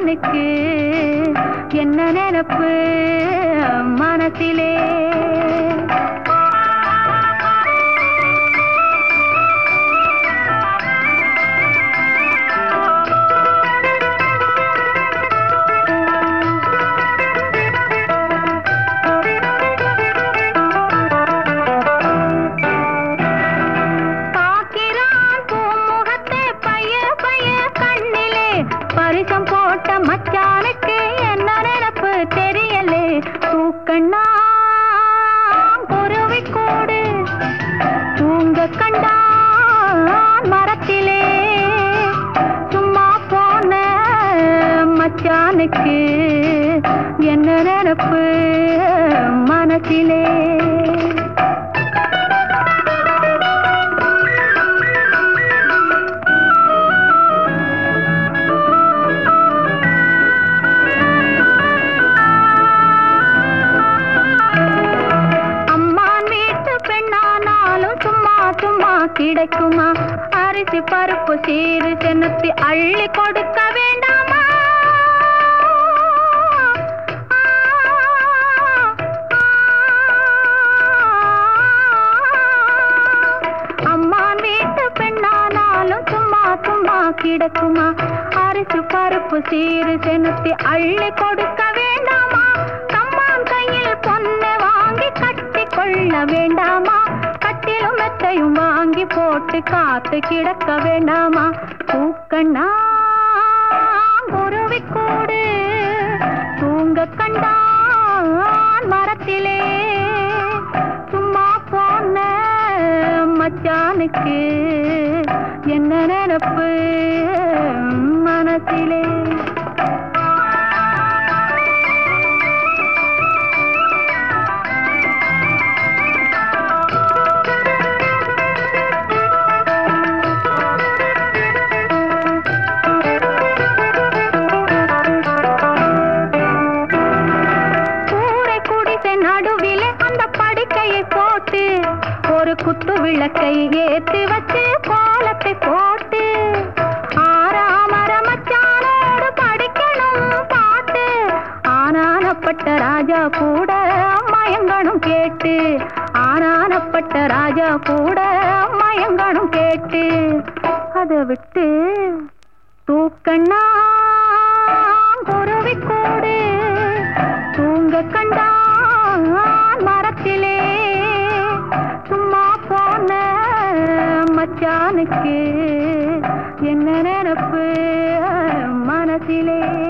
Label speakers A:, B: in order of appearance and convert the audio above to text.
A: மச்சானுக்கு என்ன நினப்பு மனசிலே பார்க்கிறான் பூமுகத்தை பைய பைய கண்ணிலே பரிசம் போட்ட மச்சானுக்கு என்ன நினப்பு தெரியலே தூக்கண்ணா குருவி கூடு தூங்க கண்டான் மரத்திலே சும்மா போன மச்சானுக்கு என்ன நினப்பு மனசிலே அம்மான் வீட்டு பெண்ணானாலும் சும்மா சும்மா கிடைக்குமா அரிசி பருப்பு சீரு செனுத்தி அள்ளி கொடுக்க வேண்டாமா அம்மான் வீட்டு பெண்ணானாலும் சும்மா சும்மா கிடக்குமா அரிசி பருப்பு சீரு செனுத்தி அள்ளி கொடுக்க வேண்டாமா கம்மான் கையில் பொண்ணை வாங்கி கட்டி கொள்ள வேண்டாமா கட்டிலும் மெத்தையும் வாங்கி போட்டு காத்து கிடக்க வேண்டாமா தூக்கண்ணா குருவி கூடு தூங்க கண்டான் மரத்திலே சும்மா போன மச்சானுக்கு என்ன நினப்பு மனசிலே கூரை குடிசை நடுவிலே அந்த படுக்கையை போட்டு ஒரு குத்து விளக்கை ஏத்தி வச்சு கோலத்தை போட்டு ஆறாமர மச்சானோடு படிக்கணும் பாட்டு ஆனானப்பட்ட ராஜா கூட மயங்கணும் கேட்டு ஆனானப்பட்ட ராஜா கூட மயங்கணும் கேட்டு அதை விட்டு தூக்கண்ணா குருவி கூடு தூங்க கண்டான் மரத்திலே சும்மா போன மச்சானுக்கு என்ன நினப்பு மனசிலே